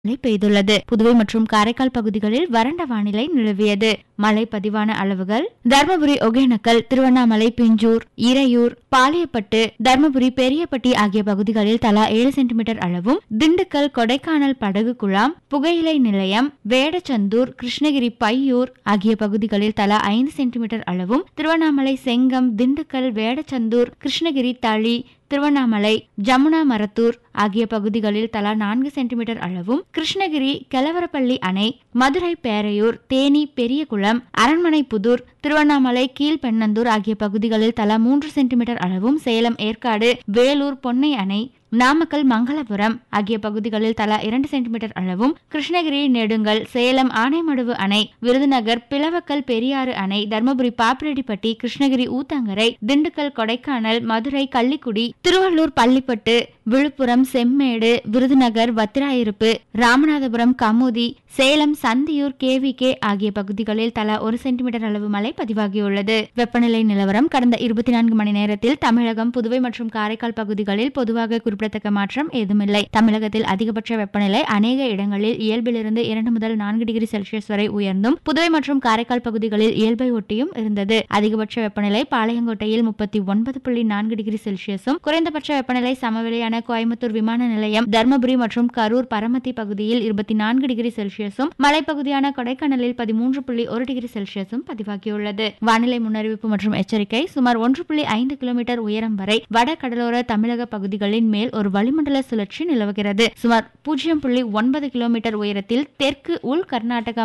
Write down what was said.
மழை பெய்துள்ளது புதுவை மற்றும் காரைக்கால் பகுதிகளில் வறண்ட வானிலை நிலவியது மழை பதிவான அளவுகள் தர்மபுரி ஒகேனக்கல் திருவண்ணாமலை பிஞ்சூர் இரையூர் பாளையப்பட்டு தர்மபுரி பெரியப்பட்டி ஆகிய பகுதிகளில் தலா ஏழு சென்டிமீட்டர் அளவும் திண்டுக்கல் கொடைக்கானல் படகு குழாம் புகையிலை நிலையம் வேடச்சந்தூர் கிருஷ்ணகிரி பையூர் ஆகிய பகுதிகளில் தலா ஐந்து சென்டிமீட்டர் அளவும் திருவண்ணாமலை செங்கம் திண்டுக்கல் வேடச்சந்தூர் கிருஷ்ணகிரி தளி திருவண்ணாமலை ஜமுனா மரத்தூர் ஆகிய பகுதிகளில் தலா நான்கு சென்டிமீட்டர் அளவும் கிருஷ்ணகிரி கெலவரப்பள்ளி அணை மதுரை பேரையூர் தேனி பெரியகுளம் அரண்மனை புதூர் திருவண்ணாமலை கீழ்பெண்ணந்தூர் ஆகிய பகுதிகளில் தலா மூன்று சென்டிமீட்டர் அளவும் சேலம் ஏற்காடு வேலூர் பொன்னை அணை நாமக்கல் மங்களபுரம் ஆகிய பகுதிகளில் தலா இரண்டு சென்டிமீட்டர் அளவும் கிருஷ்ணகிரி நெடுங்கல் சேலம் ஆனைமடுவு அணை விருதுநகர் பிளவக்கல் பெரியாறு அணை தர்மபுரி பாப்பிரெட்டிப்பட்டி கிருஷ்ணகிரி ஊத்தங்கரை திண்டுக்கல் கொடைக்கானல் மதுரை கள்ளிக்குடி திருவள்ளூர் பள்ளிப்பட்டு விழுப்புரம் செம்மேடு விருதுநகர் வத்திராயிருப்பு ராமநாதபுரம் கமுதி சேலம் சந்தியூர் கேவிகே ஆகிய பகுதிகளில் தலா ஒரு சென்டிமீட்டர் அளவு மழை பதிவாகியுள்ளது வெப்பநிலை நிலவரம் கடந்த இருபத்தி நான்கு மணி நேரத்தில் தமிழகம் புதுவை மற்றும் காரைக்கால் பகுதிகளில் பொதுவாக குறிப்பிடத்தக்க மாற்றம் ஏதுமில்லை தமிழகத்தில் அதிகபட்ச வெப்பநிலை அநேக இடங்களில் இயல்பிலிருந்து இரண்டு முதல் நான்கு டிகிரி செல்சியஸ் வரை உயர்ந்தும் புதுவை மற்றும் காரைக்கால் பகுதிகளில் இயல்பை ஒட்டியும் இருந்தது அதிகபட்ச வெப்பநிலை பாளையங்கோட்டையில் முப்பத்தி ஒன்பது புள்ளி நான்கு டிகிரி செல்சியஸும் குறைந்தபட்ச வெப்பநிலை சமவெளியான கோயம்புத்தூர் விமான நிலையம் தர்மபுரி மற்றும் கரூர் பரமத்தி பகுதியில் இருபத்தி நான்கு டிகிரி செல்சியஸும் மலைப்பகுதியான கொடைக்கானலில் பதிமூன்று புள்ளி ஒரு டிகிரி செல்சியஸும் பதிவாகியுள்ளது வானிலை முன்னறிவிப்பு மற்றும் எச்சரிக்கை சுமார் ஒன்று புள்ளி ஐந்து கிலோமீட்டர் உயரம் வரை வட கடலோர தமிழக பகுதிகளின் மேல் ஒரு வளிமண்டல சுழற்சி நிலவுகிறது சுமார் பூஜ்ஜியம் புள்ளி ஒன்பது கிலோமீட்டர் உயரத்தில் தெற்கு உள் கர்நாடகா